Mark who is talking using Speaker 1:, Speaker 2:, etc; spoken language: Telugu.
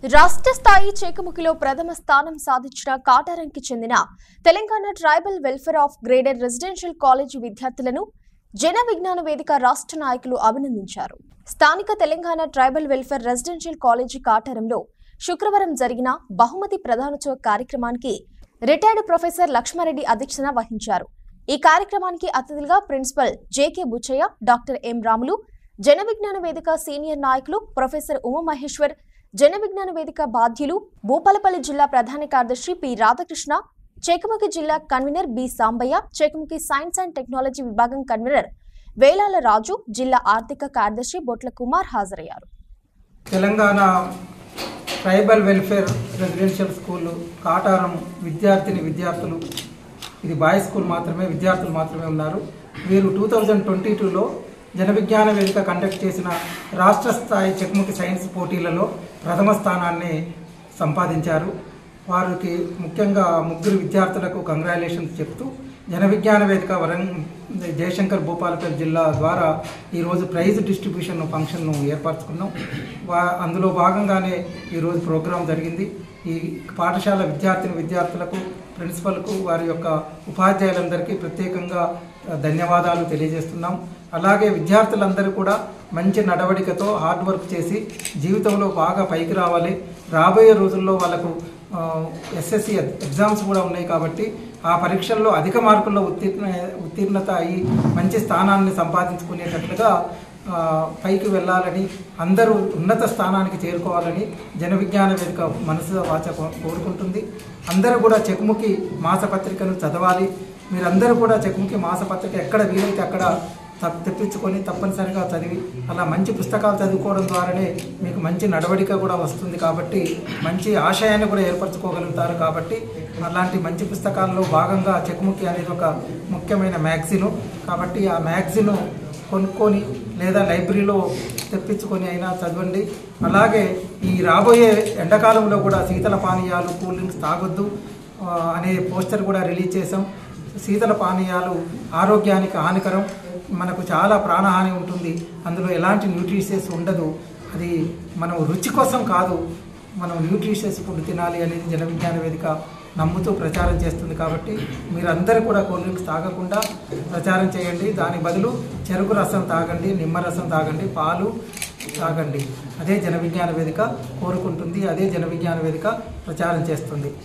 Speaker 1: రాష్ట్ర స్థాయి చేకముకిలో ప్రథమ స్థానం సాధించిన కాటారంకి చెందిన Telangana tribal welfare of graded residential college విద్యార్థులను జన విజ్ఞాన వేదిక రాష్ట్ర నాయకులు అభినందించారు స్థానిక Telangana tribal welfare residential college కాటారంలో శుక్రవారం జరిగిన బహుమతి ప్రదానోత్సవ కార్యక్రమానికి రిటైర్డ్ ప్రొఫెసర్ లక్ష్మారెడ్డి అధ్యక్షత వహించారు ఈ కార్యక్రమానికి అతిథులుగా principal JK Buchaiah doctor M Ramulu Jana Vignana వేదిక సీనియర్ నాయకులు ప్రొఫెసర్ ఉమామహేశ్వర్ జన విజ్ఞాన వేదిక బాధ్యులు భూపాలపల్లి జిల్లా ప్రధాన కార్యదర్శి పి రాధాకృష్ణ చేకముఖి జిల్లా convener B Sambaiah Chekamukhi science and technology విభాగం కన్వీనర్ వేలాల రాజు జిల్లా ఆర్థిక కార్యదర్శి బొట్ల కుమార్ హాజరయ్యారు
Speaker 2: Telangana tribal welfare residential school Kataram విద్యార్థిని విద్యార్థులు ఇది బాయ్స్ స్కూల్ మాత్రమే విద్యార్థులు మాత్రమే ఉన్నారు వీరు టూ థౌజండ్ ట్వంటీ టూలో జన విజ్ఞాన వేదిక కండక్ట్ చేసిన రాష్ట్ర స్థాయి చెక్ముఖి సైన్స్ పోటీలలో ప్రథమ స్థానాన్ని సంపాదించారు వారికి ముఖ్యంగా ముగ్గురు విద్యార్థులకు కంగ్రాచులేషన్స్ చెప్తూ జన విజ్ఞాన వేదిక వరంగ్ జయశంకర్ భూపాలపల్లి జిల్లా ద్వారా ఈరోజు ప్రైజ్ డిస్ట్రిబ్యూషన్ ఫంక్షన్ను ఏర్పరచుకున్నాం వా అందులో భాగంగానే ఈరోజు ప్రోగ్రాం జరిగింది ఈ పాఠశాల విద్యార్థిని విద్యార్థులకు ప్రిన్సిపల్కు వారి యొక్క ఉపాధ్యాయులందరికీ ప్రత్యేకంగా ధన్యవాదాలు తెలియజేస్తున్నాం అలాగే విద్యార్థులందరూ కూడా మంచి నడవడికతో హార్డ్ వర్క్ చేసి జీవితంలో బాగా పైకి రావాలి రాబోయే రోజుల్లో వాళ్ళకు ఎస్ఎస్సి ఎగ్జామ్స్ కూడా ఉన్నాయి కాబట్టి ఆ పరీక్షల్లో అధిక మార్కుల్లో ఉత్తీర్ణ ఉత్తీర్ణత అయ్యి మంచి స్థానాన్ని సంపాదించుకునేటట్లుగా ఆ, పైకి వెళ్ళాలని అందరూ ఉన్నత స్థానానికి చేరుకోవాలని జన విజ్ఞాన వేదిక మనసు వాచ కో- కోరుకుంటుంది అందరూ కూడా చెకుముకి మాసపత్రికను చదవాలి మీరందరూ కూడా చెకుముకి మాసపత్రిక ఎక్కడ వీలైతే అక్కడ తప్ తెప్పించుకొని తప్పనిసరిగా చదివి అలా మంచి పుస్తకాలు చదువుకోవడం ద్వారానే మీకు మంచి నడవడిక కూడా వస్తుంది కాబట్టి మంచి ఆశయాన్ని కూడా ఏర్పరచుకోగలుగుతారు కాబట్టి అలాంటి మంచి పుస్తకాల్లో భాగంగా చెకుముకి అనేది ఒక ముఖ్యమైన మ్యాగజిను కాబట్టి ఆ మ్యాగజిను కొనుక్కొని లేదా లైబ్రరీలో తెప్పించుకొని అయినా చదవండి అలాగే ఈ రాబోయే ఎండాకాలంలో కూడా శీతల పానీయాలు కూల్ డ్రింక్స్ తాగొద్దు ఆ, అనే పోస్టర్ కూడా రిలీజ్ చేసాం శీతల పానీయాలు ఆరోగ్యానికి హానికరం మనకు చాలా ప్రాణహాని ఉంటుంది అందులో ఎలాంటి న్యూట్రిషియస్ ఉండదు అది మనం రుచి కోసం కాదు మనం న్యూట్రిషియస్ ఫుడ్ తినాలి అనేది జన విజ్ఞాన వేదిక నమ్ముతూ ప్రచారం చేస్తుంది కాబట్టి మీరందరూ కూడా కూల్ డ్రింక్స్ తాగకుండా ప్రచారం చేయండి దాని బదులు చెరుకు రసం తాగండి నిమ్మరసం తాగండి పాలు తాగండి అదే జన విజ్ఞాన వేదిక కోరుకుంటుంది అదే జన విజ్ఞాన వేదిక ప్రచారం చేస్తుంది